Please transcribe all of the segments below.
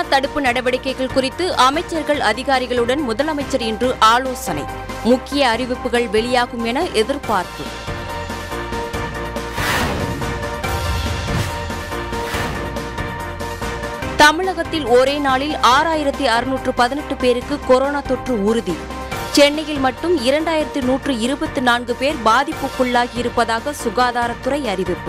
தடுப்பு நடவடிக்கைகள் குறித்து அமைச்சர்கள் அதிகாரிகளுடன் முதலமைச்சர் இன்று ஆலோசனை முக்கிய அறிவிப்புகள் வெளியாகும் என எதிர்பார்ப்பு தமிழகத்தில் ஒரே நாளில் ஆறாயிரத்தி அறுநூற்று பதினெட்டு பேருக்கு கொரோனா தொற்று உறுதி சென்னையில் மட்டும் இரண்டாயிரத்தி நூற்று இருபத்தி நான்கு பேர் பாதிப்புக்குள்ளாகி இருப்பதாக சுகாதாரத்துறை அறிவிப்பு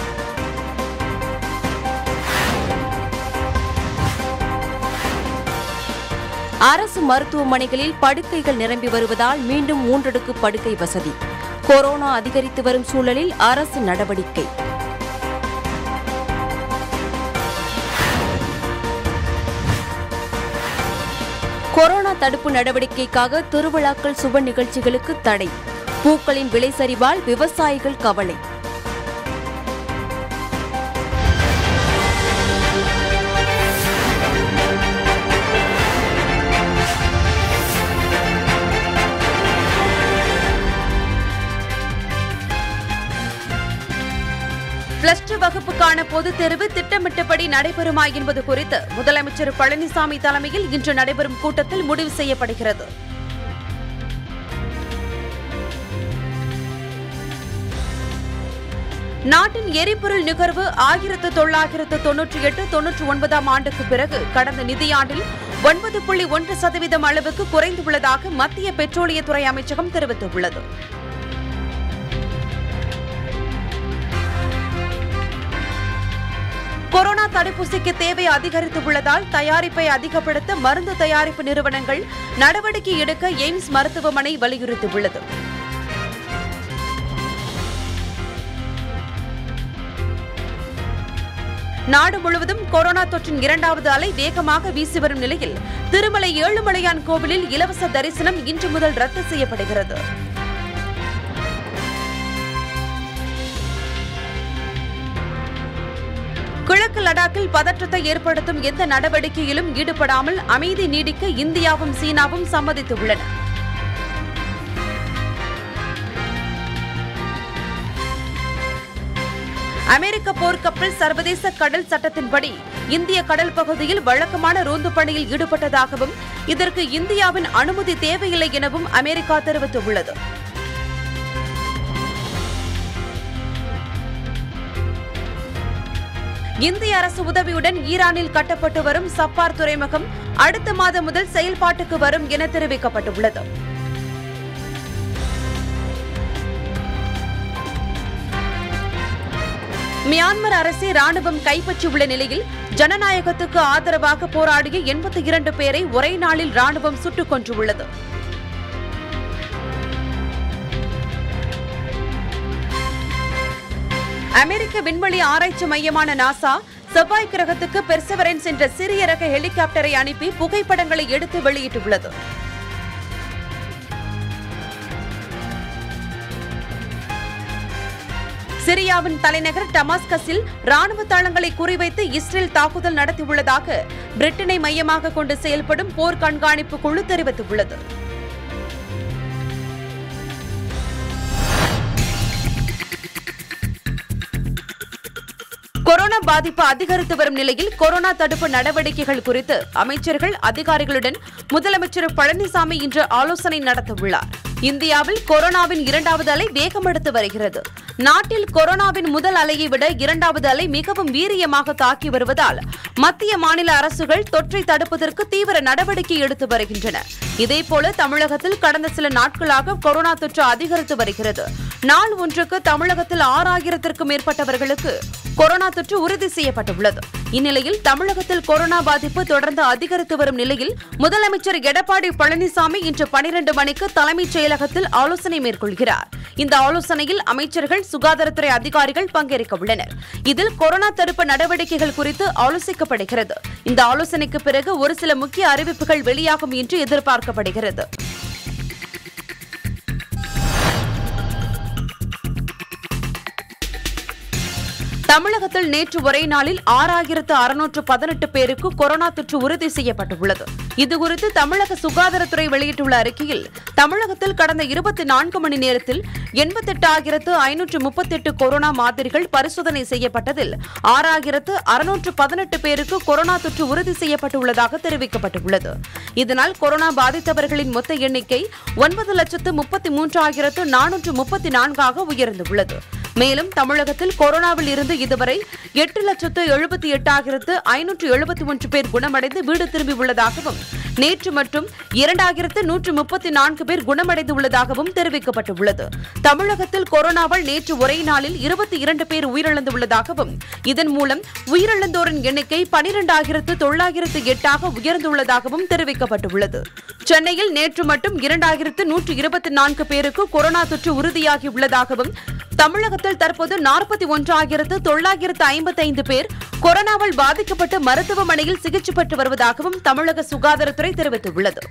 அரசு மருத்துவமனைகளில் படுக்கைகள் நிரம்பி வருவதால் மீண்டும் மூன்றடுக்கு படுக்கை வசதி கொரோனா அதிகரித்து வரும் சூழலில் அரசு நடவடிக்கை கொரோனா தடுப்பு நடவடிக்கைக்காக திருவிழாக்கள் சுப நிகழ்ச்சிகளுக்கு தடை பூக்களின் விலை சரிவால் விவசாயிகள் கவலை பிளஸ் டூ வகுப்புக்கான பொதுத் தேர்வு திட்டமிட்டபடி நடைபெறுமா என்பது குறித்து முதலமைச்சர் பழனிசாமி தலைமையில் இன்று நடைபெறும் கூட்டத்தில் முடிவு செய்யப்படுகிறது நாட்டின் எரிபொருள் நுகர்வு ஆயிரத்து தொள்ளாயிரத்து தொன்னூற்றி எட்டு தொன்னூற்றி ஒன்பதாம் ஆண்டுக்கு பிறகு கடந்த நிதியாண்டில் ஒன்பது புள்ளி ஒன்று சதவீதம் அளவுக்கு குறைந்துள்ளதாக மத்திய பெட்ரோலியத்துறை அமைச்சகம் தெரிவித்துள்ளது கொரோனா தடுப்பூசிக்கு தேவை அதிகரித்துள்ளதால் தயாரிப்பை அதிகப்படுத்த மருந்து தயாரிப்பு நிறுவனங்கள் நடவடிக்கை எடுக்க எய்ம்ஸ் மருத்துவமனை வலியுறுத்தியுள்ளது நாடு முழுவதும் கொரோனா தொற்றின் இரண்டாவது அலை வேகமாக வீசி வரும் நிலையில் திருமலை ஏழுமலையான் கோவிலில் இலவச தரிசனம் இன்று முதல் ரத்து செய்யப்படுகிறது கிழக்கு லடாக்கில் பதற்றத்தை ஏற்படுத்தும் எந்த நடவடிக்கையிலும் ஈடுபடாமல் அமைதி நீடிக்க இந்தியாவும் சீனாவும் சம்மதித்துள்ளன அமெரிக்க போர்க்கப்பல் சர்வதேச கடல் சட்டத்தின்படி இந்திய கடல் பகுதியில் வழக்கமான ரோந்து பணியில் ஈடுபட்டதாகவும் இதற்கு இந்தியாவின் அனுமதி தேவையில்லை எனவும் அமெரிக்கா தெரிவித்துள்ளது இந்திய அரசு உதவியுடன் ஈரானில் கட்டப்பட்டு வரும் சப்பார் துறைமுகம் அடுத்த மாதம் முதல் செயல்பாட்டுக்கு வரும் என தெரிவிக்கப்பட்டுள்ளது மியான்மர் அரசை ராணுவம் கைப்பற்றியுள்ள நிலையில் ஜனநாயகத்துக்கு ஆதரவாக போராடிய எண்பத்தி இரண்டு பேரை ஒரே நாளில் ராணுவம் சுட்டுக் கொன்றுள்ளது அமெரிக்க விண்வெளி ஆராய்ச்சி மையமான நாசா செவ்வாய் கிரகத்துக்கு பெர்செவரன்ஸ் என்ற சிறிய ரக ஹெலிகாப்டரை அனுப்பி புகைப்படங்களை எடுத்து வெளியிட்டுள்ளது சிரியாவின் தலைநகர் டமாஸ்கஸில் ராணுவ தளங்களை குறிவைத்து இஸ்ரேல் தாக்குதல் நடத்தியுள்ளதாக பிரிட்டனை மையமாக கொண்டு செயல்படும் போர் கண்காணிப்பு குழு தெரிவித்துள்ளது கொரோனா பாதிப்பு அதிகரித்து வரும் நிலையில் கொரோனா தடுப்பு நடவடிக்கைகள் குறித்து அமைச்சர்கள் அதிகாரிகளுடன் முதலமைச்சர் பழனிசாமி இன்று ஆலோசனை நடத்தவுள்ளார் இந்தியாவில் கொரோனாவின் இரண்டாவது அலை வேகமெடுத்து வருகிறது நாட்டில் கொரோனாவின் முதல் அலையை விட இரண்டாவது அலை மிகவும் வீரியமாக தாக்கி வருவதால் மத்திய மாநில அரசுகள் தொற்றை தடுப்பதற்கு தீவிர நடவடிக்கை எடுத்து வருகின்றன இதேபோல தமிழகத்தில் கடந்த சில நாட்களாக கொரோனா தொற்று அதிகரித்து வருகிறது நாள் ஒன்றுக்கு தமிழகத்தில் ஆறாயிரத்திற்கும் மேற்பட்டவர்களுக்கு கொரோனா தொற்று உறுதி செய்யப்பட்டுள்ளது இந்நிலையில் தமிழகத்தில் கொரோனா பாதிப்பு தொடர்ந்து அதிகரித்து வரும் நிலையில் முதலமைச்சர் எடப்பாடி பழனிசாமி இன்று பனிரெண்டு மணிக்கு தலைமைச் செயலகத்தில் ஆலோசனை மேற்கொள்கிறார் இந்த ஆலோசனையில் அமைச்சர்கள் சுகாதாரத்துறை அதிகாரிகள் பங்கேற்க உள்ளனர் இதில் கொரோனா தடுப்பு நடவடிக்கைகள் குறித்து ஆலோசிக்கப்படுகிறது இந்த ஆலோசனைக்கு பிறகு ஒரு சில முக்கிய அறிவிப்புகள் வெளியாகும் என்று எதிர்பார்க்கப்படுகிறது தமிழகத்தில் நேற்று ஒரே நாளில் ஆறாயிரத்து அறுநூற்று பதினெட்டு பேருக்கு கொரோனா தொற்று உறுதி செய்யப்பட்டுள்ளது இதுகுறித்து தமிழக சுகாதாரத்துறை வெளியிட்டுள்ள அறிக்கையில் தமிழகத்தில் கடந்த இருபத்தி நான்கு மணி நேரத்தில் எண்பத்தெட்டாயிரத்து ஐநூற்று முப்பத்தெட்டு கொரோனா மாதிரிகள் பரிசோதனை செய்யப்பட்டதில் ஆறாயிரத்து அறுநூற்று பதினெட்டு பேருக்கு கொரோனா தொற்று உறுதி செய்யப்பட்டுள்ளதாக தெரிவிக்கப்பட்டுள்ளது இதனால் கொரோனா பாதித்தவர்களின் மொத்த எண்ணிக்கை ஒன்பது லட்சத்து முப்பத்தி மூன்றாயிரத்து நானூற்று முப்பத்தி நான்காக உயர்ந்துள்ளது மேலும் தமிழகத்தில் கொரோனாவில் இருந்து இதுவரை எட்டு லட்சத்து எழுபத்தி எட்டாயிரத்து ஐநூற்று எழுபத்தி ஒன்று பேர் குணமடைந்து வீடு திரும்பியுள்ளதாகவும் நேற்று மற்றும் இரண்டாயிரத்து நூற்று முப்பத்தி நான்கு பேர் குணமடைந்துள்ளதாகவும் தெரிவிக்கப்பட்டுள்ளது தமிழகத்தில் கொரோனாவால் நேற்று ஒரே நாளில் இருபத்தி இரண்டு பேர் உயிரிழந்துள்ளதாகவும் இதன் மூலம் உயிரிழந்தோரின் எண்ணிக்கை பனிரெண்டாயிரத்து தொள்ளாயிரத்து எட்டாக உயர்ந்துள்ளதாகவும் தெரிவிக்கப்பட்டுள்ளது சென்னையில் நேற்று மட்டும் இரண்டாயிரத்து நூற்று இருபத்தி நான்கு பேருக்கு கொரோனா தொற்று உறுதியாகியுள்ளதாகவும் தமிழகத்தில் தற்போது நாற்பத்தி ஒன்றாயிரத்து தொள்ளாயிரத்து ஐம்பத்தைந்து பேர் கொரோனாவால் பாதிக்கப்பட்டு மருத்துவமனையில் சிகிச்சை பெற்று வருவதாகவும் தமிழக சுகாதாரத்துறை தெரிவித்துள்ளது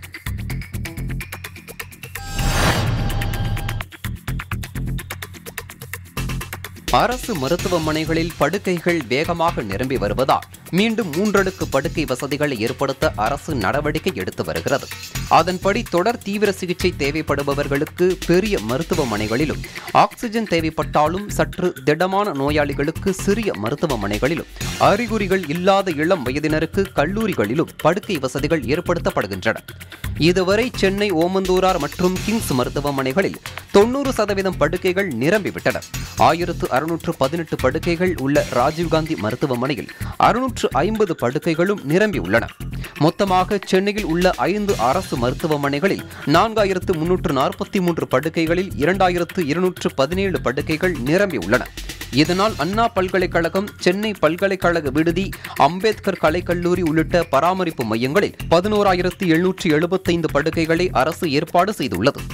அரசு மருத்துவமனைகளில் படுக்கைகள் வேகமாக நிரம்பி வருவதால் மீண்டும் மூன்றடுக்கு படுக்கை வசதிகளை ஏற்படுத்த அரசு நடவடிக்கை எடுத்து வருகிறது அதன்படி தொடர் தீவிர சிகிச்சை தேவைப்படுபவர்களுக்கு பெரிய மருத்துவமனைகளிலும் ஆக்சிஜன் தேவைப்பட்டாலும் சற்று திடமான நோயாளிகளுக்கு சிறிய மருத்துவமனைகளிலும் அறிகுறிகள் இல்லாத இளம் வயதினருக்கு கல்லூரிகளிலும் படுக்கை வசதிகள் ஏற்படுத்தப்படுகின்றன இதுவரை சென்னை ஓமந்தூரார் மற்றும் கிங்ஸ் மருத்துவமனைகளில் தொண்ணூறு சதவீதம் படுக்கைகள் நிரம்பிவிட்டன ஆயிரத்து அறுநூற்று பதினெட்டு படுக்கைகள் உள்ள ராஜீவ்காந்தி மருத்துவமனையில் அறுநூற்று ஐம்பது படுக்கைகளும் நிரம்பியுள்ளன மொத்தமாக சென்னையில் உள்ள ஐந்து அரசு மருத்துவமனைகளில் நான்காயிரத்து முன்னூற்று நாற்பத்தி மூன்று படுக்கைகளில் இரண்டாயிரத்து இருநூற்று பதினேழு படுக்கைகள் நிரம்பியுள்ளன இதனால் அண்ணா பல்கலைக்கழகம் சென்னை பல்கலைக்கழக விடுதி அம்பேத்கர் கலைக்கல்லூரி உள்ளிட்ட பராமரிப்பு மையங்களில் பதினோராயிரத்து எழுநூற்று எழுபத்தைந்து படுக்கைகளை அரசு ஏற்பாடு செய்துள்ளது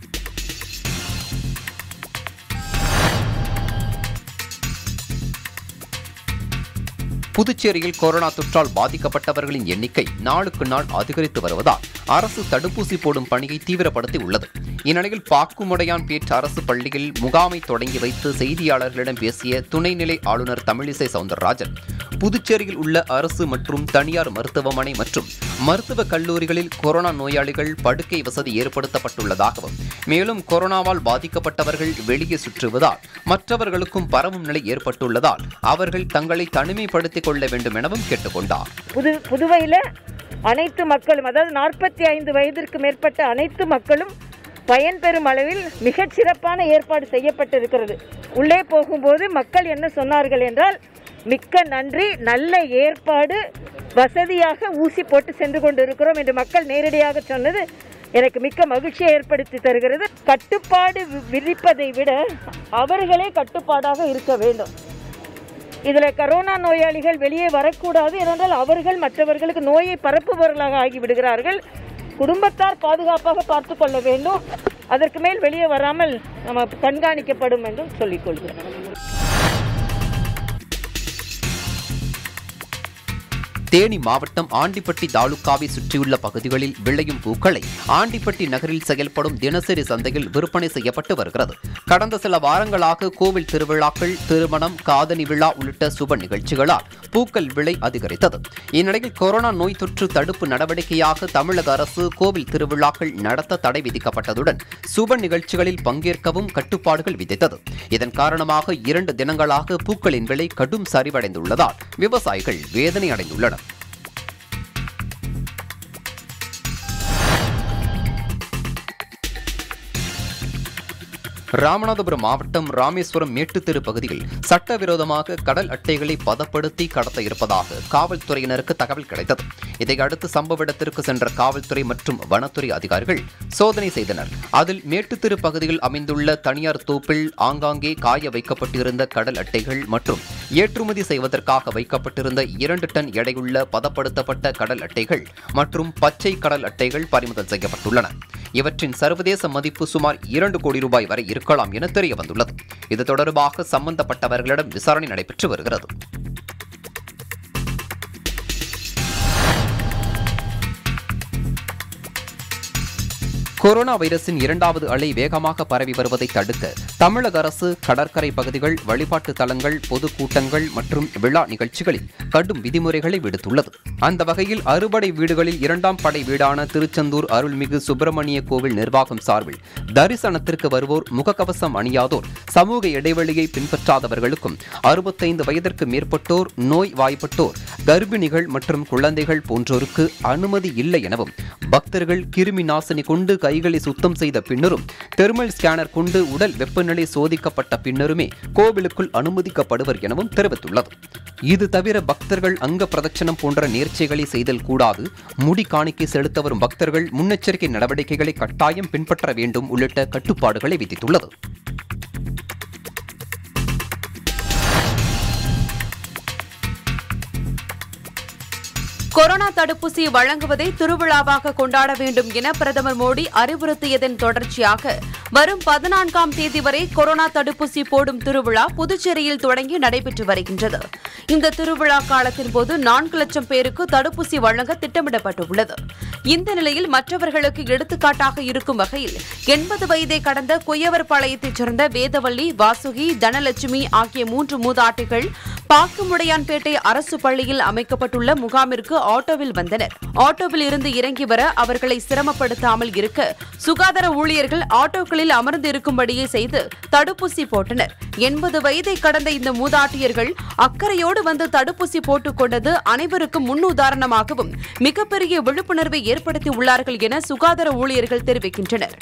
புதுச்சேரியில் கொரோனா தொற்றால் பாதிக்கப்பட்டவர்களின் எண்ணிக்கை நாளுக்கு நாள் அதிகரித்து வருவதால் அரசு தடுப்பூசி போடும் பணியை தீவிரப்படுத்தி உள்ளது இந்நிலையில் பாக்குமடையான் பேட் அரசு பள்ளியில் முகாமை தொடங்கி வைத்து செய்தியாளர்களிடம் பேசிய துணைநிலை ஆளுநர் தமிழிசை சவுந்தரராஜன் புதுச்சேரியில் உள்ள அரசு மற்றும் தனியார் மருத்துவமனை மற்றும் மருத்துவக் கல்லூரிகளில் கொரோனா நோயாளிகள் படுக்கை வசதி ஏற்படுத்தப்பட்டுள்ளதாகவும் மேலும் கொரோனாவால் பாதிக்கப்பட்டவர்கள் வெளியே சுற்றுவதால் மற்றவர்களுக்கும் பரவும் நிலை ஏற்பட்டுள்ளதால் அவர்கள் தங்களை தனிமைப்படுத்திக் கொள்ள வேண்டும் எனவும் கேட்டுக்கொண்டார் புது புதுவையில் அனைத்து மக்களும் அதாவது நாற்பத்தி ஐந்து வயதிற்கு மேற்பட்ட அனைத்து மக்களும் பயன்பெறும் அளவில் மிகச் சிறப்பான ஏற்பாடு செய்யப்பட்டிருக்கிறது உள்ளே போகும்போது மக்கள் என்ன சொன்னார்கள் என்றால் மிக்க நன்றி நல்ல ஏற்பாடு வசதியாக ஊசி போட்டு சென்று கொண்டிருக்கிறோம் என்று மக்கள் நேரடியாக சொன்னது எனக்கு மிக்க மகிழ்ச்சியை ஏற்படுத்தி தருகிறது கட்டுப்பாடு வி- விதிப்பதை விட அவர்களே கட்டுப்பாடாக இருக்க வேண்டும் இதில் கரோனா நோயாளிகள் வெளியே வரக்கூடாது ஏனென்றால் அவர்கள் மற்றவர்களுக்கு நோயை பரப்புபவர்களாக ஆகிவிடுகிறார்கள் குடும்பத்தார் பாதுகாப்பாக பார்த்து கொள்ள வேண்டும் அதற்கு மேல் வெளியே வராமல் நம்ம கண்காணிக்கப்படும் என்றும் சொல்லிக் கொள்கிறேன் தேனி மாவட்டம் ஆண்டிப்பட்டி தாலுகாவை சுற்றியுள்ள பகுதிகளில் விளையும் பூக்களை ஆண்டிப்பட்டி நகரில் செயல்படும் தினசரி சந்தையில் விற்பனை செய்யப்பட்டு வருகிறது கடந்த சில வாரங்களாக கோவில் திருவிழாக்கள் திருமணம் காதணி விழா உள்ளிட்ட சுப நிகழ்ச்சிகளால் பூக்கள் விலை அதிகரித்தது இந்நிலையில் கொரோனா நோய் தொற்று தடுப்பு நடவடிக்கையாக தமிழக அரசு கோவில் திருவிழாக்கள் நடத்த தடை விதிக்கப்பட்டதுடன் சுப நிகழ்ச்சிகளில் பங்கேற்கவும் கட்டுப்பாடுகள் விதித்தது இதன் காரணமாக இரண்டு தினங்களாக பூக்களின் விலை கடும் சரிவடைந்துள்ளதால் விவசாயிகள் வேதனை அடைந்துள்ளனர் ராமநாதபுரம் மாவட்டம் ராமேஸ்வரம் மேட்டுத்தெரு பகுதியில் சட்டவிரோதமாக கடல் அட்டைகளை பதப்படுத்தி கடத்த இருப்பதாக காவல்துறையினருக்கு தகவல் கிடைத்தது இதையடுத்து சம்பவ இடத்திற்கு சென்ற காவல்துறை மற்றும் வனத்துறை அதிகாரிகள் சோதனை செய்தனர் அதில் மேட்டுத்தெரு பகுதியில் அமைந்துள்ள தனியார் தோப்பில் ஆங்காங்கே காய வைக்கப்பட்டிருந்த கடல் அட்டைகள் மற்றும் ஏற்றுமதி செய்வதற்காக வைக்கப்பட்டிருந்த இரண்டு டன் எடையுள்ள பதப்படுத்தப்பட்ட கடல் அட்டைகள் மற்றும் பச்சை கடல் அட்டைகள் பறிமுதல் செய்யப்பட்டுள்ளன இவற்றின் சர்வதேச மதிப்பு சுமார் இரண்டு கோடி ரூபாய் வரை இருக்கலாம் என தெரிய வந்துள்ளது இது தொடர்பாக சம்பந்தப்பட்டவர்களிடம் விசாரணை நடைபெற்று வருகிறது கொரோனா வைரஸின் இரண்டாவது அலை வேகமாக பரவி வருவதை தடுக்க தமிழக அரசு கடற்கரை பகுதிகள் வழிபாட்டு தலங்கள் பொது கூட்டங்கள் மற்றும் விழா நிகழ்ச்சிகளில் கடும் விதிமுறைகளை விடுத்துள்ளது அந்த வகையில் அறுபடை வீடுகளில் இரண்டாம் படை வீடான திருச்செந்தூர் அருள்மிகு சுப்பிரமணிய கோவில் நிர்வாகம் சார்பில் தரிசனத்திற்கு வருவோர் முகக்கவசம் அணியாதோர் சமூக இடைவெளியை பின்பற்றாதவர்களுக்கும் அறுபத்தைந்து வயதிற்கு மேற்பட்டோர் நோய் வாய்ப்பட்டோர் கர்ப்பிணிகள் மற்றும் குழந்தைகள் போன்றோருக்கு அனுமதி இல்லை எனவும் பக்தர்கள் கிருமி நாசினி கொண்டு கைகளை சுத்தம் செய்த பின்னரும் தெர்மல் ஸ்கேனர் கொண்டு உடல் வெப்பநிலை சோதிக்கப்பட்ட பின்னருமே கோவிலுக்குள் அனுமதிக்கப்படுவர் எனவும் தெரிவித்துள்ளது இது தவிர பக்தர்கள் அங்க பிரதட்சணம் போன்ற நேர்ச்சைகளை செய்தல் கூடாது முடி காணிக்கை செலுத்த வரும் பக்தர்கள் முன்னெச்சரிக்கை நடவடிக்கைகளை கட்டாயம் பின்பற்ற வேண்டும் உள்ளிட்ட கட்டுப்பாடுகளை விதித்துள்ளது கொரோனா தடுப்பூசி வழங்குவதை திருவிழாவாக கொண்டாட வேண்டும் என பிரதமர் மோடி அறிவுறுத்தியதன் தொடர்ச்சியாக வரும் பதினான்காம் தேதி வரை கொரோனா தடுப்பூசி போடும் திருவிழா புதுச்சேரியில் தொடங்கி நடைபெற்று வருகின்றது இந்த திருவிழா காலத்தின் போது நான்கு லட்சம் பேருக்கு தடுப்பூசி வழங்க திட்டமிடப்பட்டுள்ளது இந்த நிலையில் மற்றவர்களுக்கு எடுத்துக்காட்டாக இருக்கும் வகையில் எண்பது வயதை கடந்த குயவர் பாளையத்தைச் சேர்ந்த வேதவள்ளி வாசுகி தனலட்சுமி ஆகிய மூன்று மூதாட்டிகள் பாக்குமுடையான்பேட்டை அரசு பள்ளியில் அமைக்கப்பட்டுள்ள முகாமிற்கு ஆட்டோவில் வந்தனர் ஆட்டோவில் இருந்து இறங்கி வர அவர்களை சிரமப்படுத்தாமல் இருக்க சுகாதார ஊழியர்கள் ஆட்டோக்களில் அமர்ந்து இருக்கும்படியே செய்து தடுப்பூசி போட்டனர் எண்பது வயதை கடந்த இந்த மூதாட்டியர்கள் அக்கறையோடு வந்து தடுப்பூசி போட்டுக் கொண்டது அனைவருக்கும் முன்னுதாரணமாகவும் மிகப்பெரிய விழிப்புணர்வை ஏற்படுத்தி உள்ளார்கள் என சுகாதார ஊழியர்கள் தெரிவிக்கின்றனர்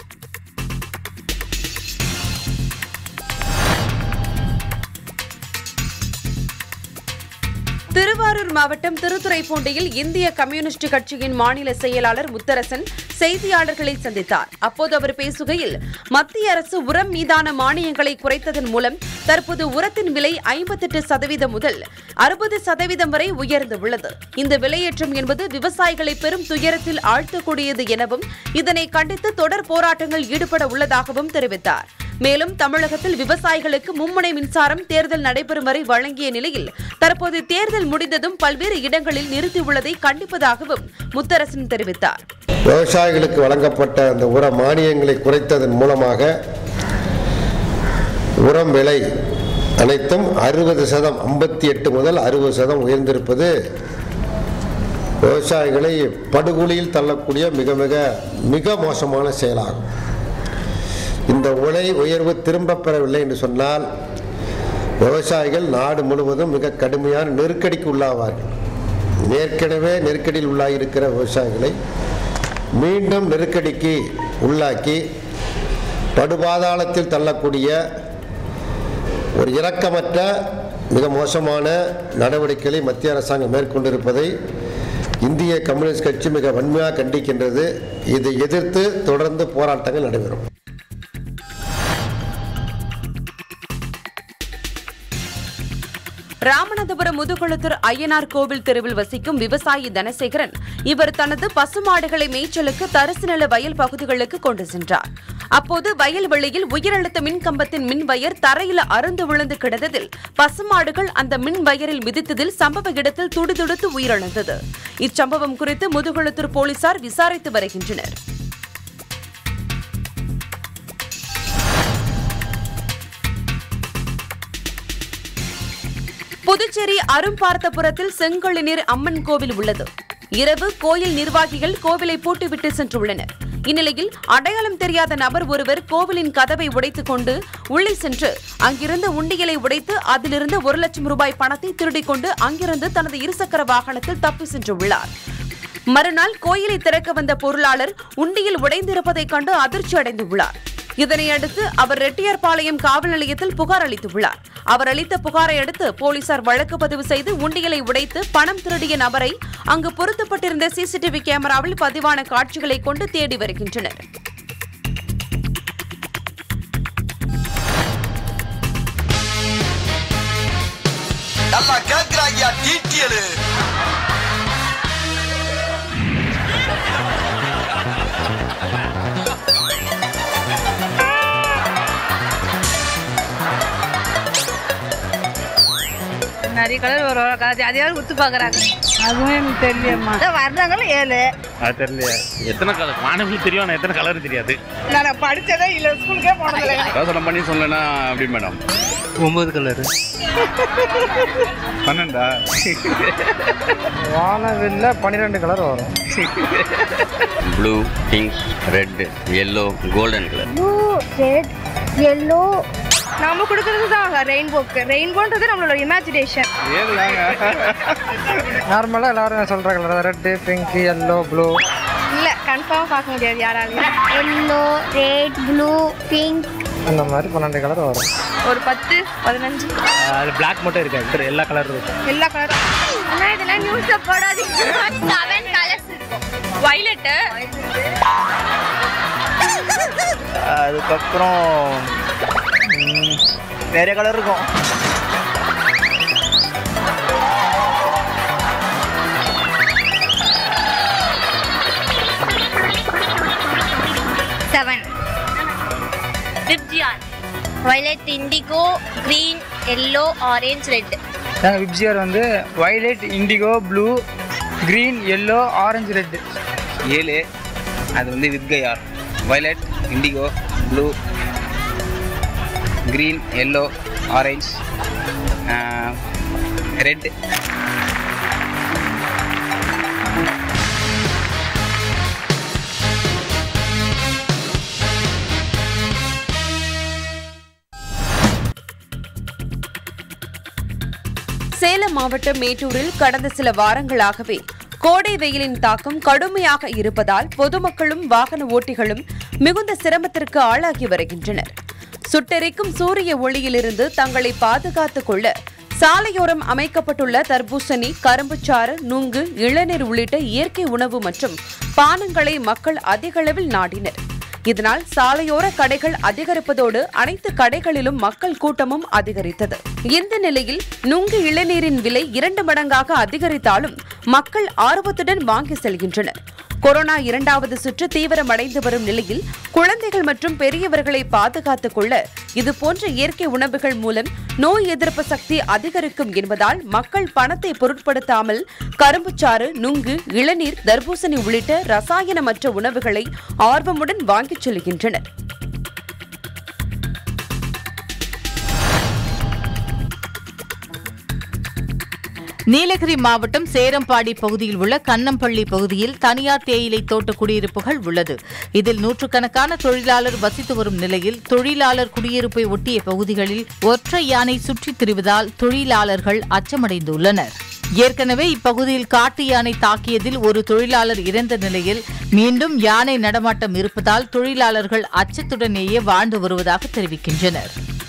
திருவாரூர் மாவட்டம் திருத்துறைப்பூண்டியில் இந்திய கம்யூனிஸ்ட் கட்சியின் மாநில செயலாளர் முத்தரசன் செய்தியாளர்களை சந்தித்தார் அப்போது அவர் பேசுகையில் மத்திய அரசு உரம் மீதான மானியங்களை குறைத்ததன் மூலம் தற்போது உரத்தின் விலை ஐம்பத்தெட்டு சதவீதம் முதல் அறுபது சதவீதம் வரை உயர்ந்துள்ளது இந்த விலையேற்றம் என்பது விவசாயிகளை பெரும் துயரத்தில் ஆழ்த்தக்கூடியது எனவும் இதனை கண்டித்து தொடர் போராட்டங்கள் ஈடுபட உள்ளதாகவும் தெரிவித்தார் மேலும் தமிழகத்தில் விவசாயிகளுக்கு மும்முனை மின்சாரம் தேர்தல் நடைபெறும் வரை வழங்கிய நிலையில் தற்போது தேர்தல் முடிந்ததும் பல்வேறு இடங்களில் நிறுத்தியுள்ளதை கண்டிப்பதாகவும் முத்தரசன் தெரிவித்தார் விவசாயிகளுக்கு வழங்கப்பட்ட அந்த உர மானியங்களை குறைத்ததன் மூலமாக உரம் விலை அனைத்தும் அறுபது சதம் ஐம்பத்தி எட்டு முதல் அறுபது சதம் உயர்ந்திருப்பது விவசாயிகளை படுகொலியில் தள்ளக்கூடிய மிக மிக மிக மோசமான செயலாகும் இந்த உலை உயர்வு திரும்ப பெறவில்லை என்று சொன்னால் விவசாயிகள் நாடு முழுவதும் மிக கடுமையான நெருக்கடிக்கு உள்ளாவார்கள் ஏற்கனவே நெருக்கடியில் உள்ளாகியிருக்கிற விவசாயிகளை மீண்டும் நெருக்கடிக்கு உள்ளாக்கி படுபாதாளத்தில் தள்ளக்கூடிய ஒரு இரக்கமற்ற மிக மோசமான நடவடிக்கைகளை மத்திய அரசாங்கம் மேற்கொண்டிருப்பதை இந்திய கம்யூனிஸ்ட் கட்சி மிக வன்மையாக கண்டிக்கின்றது இதை எதிர்த்து தொடர்ந்து போராட்டங்கள் நடைபெறும் ராமநாதபுரம் முதுகுளத்தூர் ஐயனார் கோவில் தெருவில் வசிக்கும் விவசாயி தனசேகரன் இவர் தனது பசுமாடுகளை மேய்ச்சலுக்கு தரிசு நில வயல் பகுதிகளுக்கு கொண்டு சென்றார் அப்போது வயல்வெளியில் உயரழுத்த மின் கம்பத்தின் மின் வயர் தரையில் அருந்து விழுந்து கிடந்ததில் பசுமாடுகள் அந்த மின் வயரில் மிதித்ததில் சம்பவ இடத்தில் துடிதுடித்து உயிரிழந்தது இச்சம்பவம் குறித்து முதுகுளத்தூர் போலீசார் விசாரித்து வருகின்றனர் புதுச்சேரி அரும்பார்த்தபுரத்தில் செங்கழுநீர் அம்மன் கோவில் உள்ளது இரவு கோயில் நிர்வாகிகள் கோவிலை பூட்டிவிட்டு சென்றுள்ளனர் இந்நிலையில் அடையாளம் தெரியாத நபர் ஒருவர் கோவிலின் கதவை உடைத்துக் கொண்டு உள்ளே சென்று அங்கிருந்த உண்டியலை உடைத்து அதிலிருந்து ஒரு லட்சம் ரூபாய் பணத்தை திருடிக் கொண்டு அங்கிருந்து தனது இருசக்கர வாகனத்தில் தப்பி சென்றுள்ளார் மறுநாள் கோயிலை திறக்க வந்த பொருளாளர் உண்டியில் உடைந்திருப்பதைக் கண்டு அதிர்ச்சி அடைந்துள்ளார் இதனையடுத்து அவர் ரெட்டியார்பாளையம் காவல் நிலையத்தில் புகார் அளித்துள்ளார் அவர் அளித்த புகாரை அடுத்து போலீசார் வழக்கு பதிவு செய்து உண்டியலை உடைத்து பணம் திருடிய நபரை அங்கு பொருத்தப்பட்டிருந்த சிசிடிவி கேமராவில் பதிவான காட்சிகளை கொண்டு தேடி வருகின்றனர் நல்லா கேக்குறாங்க டீட்டியலு நிறைய கலர் வரும் அது அதையாவது உத்து பார்க்குறாங்க அதுவும் எனக்கு தெரியலம்மா வர்றவங்களும் ஏழு அது தெரியலையே எத்தனை கலர் மாணவர்களுக்கு தெரியும் ஆனால் எத்தனை கலர் தெரியாது நான் படிச்சதே இல்லை ஸ்கூலுக்கே போனதில்லை யோசனை பண்ணி சொல்லனா அப்படி மேடம் ஒம்பது கலரு பன்னெண்டா வானவில்ல பன்னிரெண்டு கலர் வரும் blue pink red yellow golden colour blue red yellow நாம கொடுக்கறது தான் ரெயின்போக்கு ரெயின்போன்றது நம்மளோட இமேஜினேஷன் நார்மலாக எல்லாரும் சொல்கிற colour red pink yellow blue இல்ல கன்ஃபார்மா பார்க்க முடியாது யாராலையும் எல்லோ ரெட் ப்ளூ பிங்க் அந்த மாதிரி பன்னெண்டு கலர் வரும் ஒரு பத்து பதினஞ்சு அது பிளாக் மட்டும் இருக்காது எல்லா கலர் இருக்கும் எல்லா கலரும் ஆனா இதெல்லாம் நியூஸ்ல போடாதீங்க செவன் கலர்ஸ் இருக்கும் வைலட்டு அதுக்கப்புறம் நிறைய கலர் இருக்கும் செவன் விப்ஜியான் violet indigo green yellow orange red நாங்கள் விப்ஜிஆர் வந்து violet indigo blue green yellow orange red ஏழு அது வந்து வித்கயார் violet indigo blue green yellow orange red Salem மாவட்டம் மேட்டூரில் கடந்த சில வாரங்களாகவே கோடை வெயிலின் தாக்கம் கடுமையாக இருப்பதால் பொதுமக்களும் வாகன ஓட்டிகளும் மிகுந்த சிரமத்திற்கு ஆளாகி வருகின்றனர் சுட்டெரிக்கும் சூரிய ஒளியிலிருந்து தங்களை பாதுகாத்துக் கொள்ள சாலையோரம் அமைக்கப்பட்டுள்ள தர்பூசணி கரும்புச்சாறு நுங்கு இளநீர் உள்ளிட்ட இயற்கை உணவு மற்றும் பானங்களை மக்கள் அதிக அளவில் நாடினர் இதனால் சாலையோர கடைகள் அதிகரிப்பதோடு அனைத்து கடைகளிலும் மக்கள் கூட்டமும் அதிகரித்தது இந்த நிலையில் நுங்கு இளநீரின் விலை இரண்டு மடங்காக அதிகரித்தாலும் மக்கள் ஆர்வத்துடன் வாங்கி செல்கின்றனர் கொரோனா இரண்டாவது சுற்று தீவிரமடைந்து வரும் நிலையில் குழந்தைகள் மற்றும் பெரியவர்களை பாதுகாத்துக் கொள்ள இதுபோன்ற இயற்கை உணவுகள் மூலம் நோய் எதிர்ப்பு சக்தி அதிகரிக்கும் என்பதால் மக்கள் பணத்தை பொருட்படுத்தாமல் கரும்புச்சாறு நுங்கு இளநீர் தர்பூசணி உள்ளிட்ட ரசாயனமற்ற உணவுகளை ஆர்வமுடன் வாங்கிச் செல்கின்றனர் நீலகிரி மாவட்டம் சேரம்பாடி பகுதியில் உள்ள கண்ணம்பள்ளி பகுதியில் தனியார் தேயிலை தோட்ட குடியிருப்புகள் உள்ளது இதில் நூற்றுக்கணக்கான தொழிலாளர் வசித்து வரும் நிலையில் தொழிலாளர் குடியிருப்பை ஒட்டிய பகுதிகளில் ஒற்றை யானை சுற்றித் திரிவதால் தொழிலாளர்கள் அச்சமடைந்துள்ளனர் ஏற்கனவே இப்பகுதியில் காட்டு யானை தாக்கியதில் ஒரு தொழிலாளர் இறந்த நிலையில் மீண்டும் யானை நடமாட்டம் இருப்பதால் தொழிலாளர்கள் அச்சத்துடனேயே வாழ்ந்து வருவதாக தெரிவிக்கின்றனர்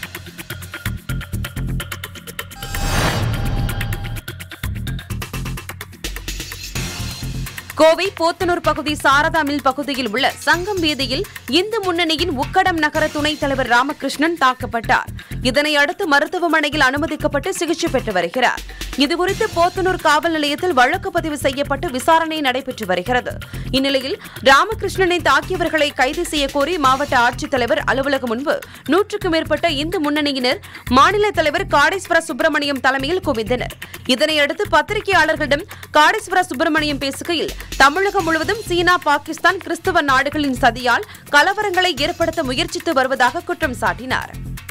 கோவை போத்தனூர் பகுதி சாரதா மில் பகுதியில் உள்ள சங்கம் வீதியில் இந்து முன்னணியின் உக்கடம் நகர துணைத் தலைவர் ராமகிருஷ்ணன் தாக்கப்பட்டார் இதனை அடுத்து மருத்துவமனையில் அனுமதிக்கப்பட்டு சிகிச்சை பெற்று வருகிறார் இதுகுறித்து போத்தனூர் காவல் நிலையத்தில் வழக்கு பதிவு செய்யப்பட்டு விசாரணை நடைபெற்று வருகிறது இந்நிலையில் ராமகிருஷ்ணனை தாக்கியவர்களை கைது செய்யக்கோரி மாவட்ட ஆட்சித்தலைவர் அலுவலகம் முன்பு நூற்றுக்கும் மேற்பட்ட இந்து முன்னணியினர் மாநில தலைவர் காடேஸ்வர சுப்பிரமணியம் தலைமையில் குவிந்தனர் இதனையடுத்து பத்திரிகையாளர்களிடம் காடேஸ்வர சுப்பிரமணியம் பேசுகையில் தமிழகம் முழுவதும் சீனா பாகிஸ்தான் கிறிஸ்துவ நாடுகளின் சதியால் கலவரங்களை ஏற்படுத்த முயற்சித்து வருவதாக குற்றம் சாட்டினார்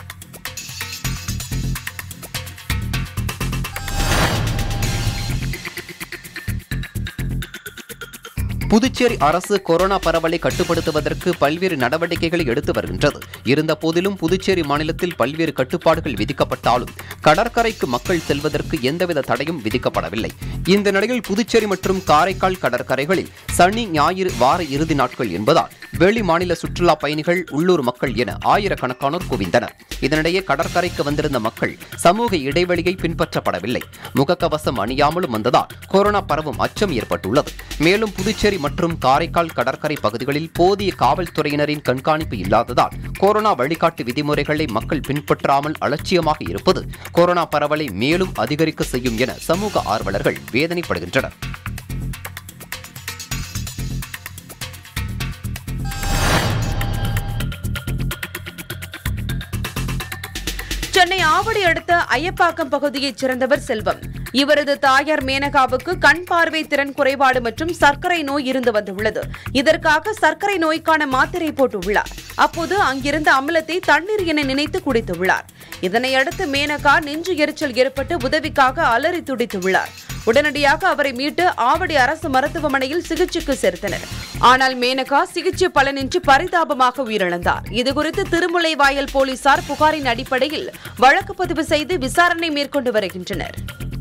புதுச்சேரி அரசு கொரோனா பரவலை கட்டுப்படுத்துவதற்கு பல்வேறு நடவடிக்கைகளை எடுத்து வருகின்றது இருந்த போதிலும் புதுச்சேரி மாநிலத்தில் பல்வேறு கட்டுப்பாடுகள் விதிக்கப்பட்டாலும் கடற்கரைக்கு மக்கள் செல்வதற்கு எந்தவித தடையும் விதிக்கப்படவில்லை இந்த நிலையில் புதுச்சேரி மற்றும் காரைக்கால் கடற்கரைகளில் சனி ஞாயிறு வார இறுதி நாட்கள் என்பதால் வெளி மாநில சுற்றுலா பயணிகள் உள்ளூர் மக்கள் என ஆயிரக்கணக்கானோர் குவிந்தனர் இதனிடையே கடற்கரைக்கு வந்திருந்த மக்கள் சமூக இடைவெளியை பின்பற்றப்படவில்லை முகக்கவசம் அணியாமலும் வந்ததால் கொரோனா பரவும் அச்சம் ஏற்பட்டுள்ளது மேலும் புதுச்சேரி மற்றும் காரைக்கால் கடற்கரை பகுதிகளில் போதிய காவல்துறையினரின் கண்காணிப்பு இல்லாததால் கொரோனா வழிகாட்டு விதிமுறைகளை மக்கள் பின்பற்றாமல் அலட்சியமாக இருப்பது கொரோனா பரவலை மேலும் அதிகரிக்க செய்யும் என சமூக ஆர்வலர்கள் வேதனைப்படுகின்றனர் சென்னை ஆவடி அடுத்த ஐயப்பாக்கம் பகுதியைச் சேர்ந்தவர் செல்வம் இவரது தாயார் மேனகாவுக்கு கண் பார்வை திறன் குறைபாடு மற்றும் சர்க்கரை நோய் இருந்து வந்துள்ளது இதற்காக சர்க்கரை நோய்க்கான மாத்திரை போட்டுள்ளார் அப்போது அங்கிருந்த அமிலத்தை தண்ணீர் என நினைத்து குடித்துள்ளார் இதனையடுத்து மேனகா நெஞ்சு எரிச்சல் ஏற்பட்டு உதவிக்காக அலறி துடித்துள்ளார் உடனடியாக அவரை மீட்டு ஆவடி அரசு மருத்துவமனையில் சிகிச்சைக்கு சேர்த்தனர் ஆனால் மேனகா சிகிச்சை பலனின்றி பரிதாபமாக உயிரிழந்தார் இதுகுறித்து திருமுல்லைவாயல் போலீசார் புகாரின் அடிப்படையில் வழக்கு பதிவு செய்து விசாரணை மேற்கொண்டு வருகின்றனர்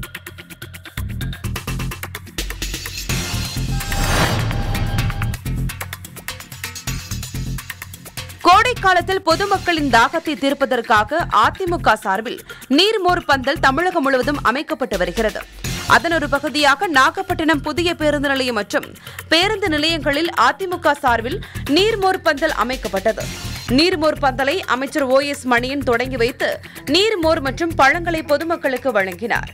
கோடை காலத்தில் பொதுமக்களின் தாகத்தை தீர்ப்பதற்காக அதிமுக சார்பில் நீர்மோர் பந்தல் தமிழகம் முழுவதும் அமைக்கப்பட்டு வருகிறது அதன் ஒரு பகுதியாக நாகப்பட்டினம் புதிய பேருந்து நிலையம் மற்றும் பேருந்து நிலையங்களில் அதிமுக சார்பில் நீர்மோர் பந்தல் அமைக்கப்பட்டது நீர்மோர் பந்தலை அமைச்சர் ஓ எஸ் மணியன் தொடங்கி வைத்து நீர்மோர் மற்றும் பழங்களை பொதுமக்களுக்கு வழங்கினார்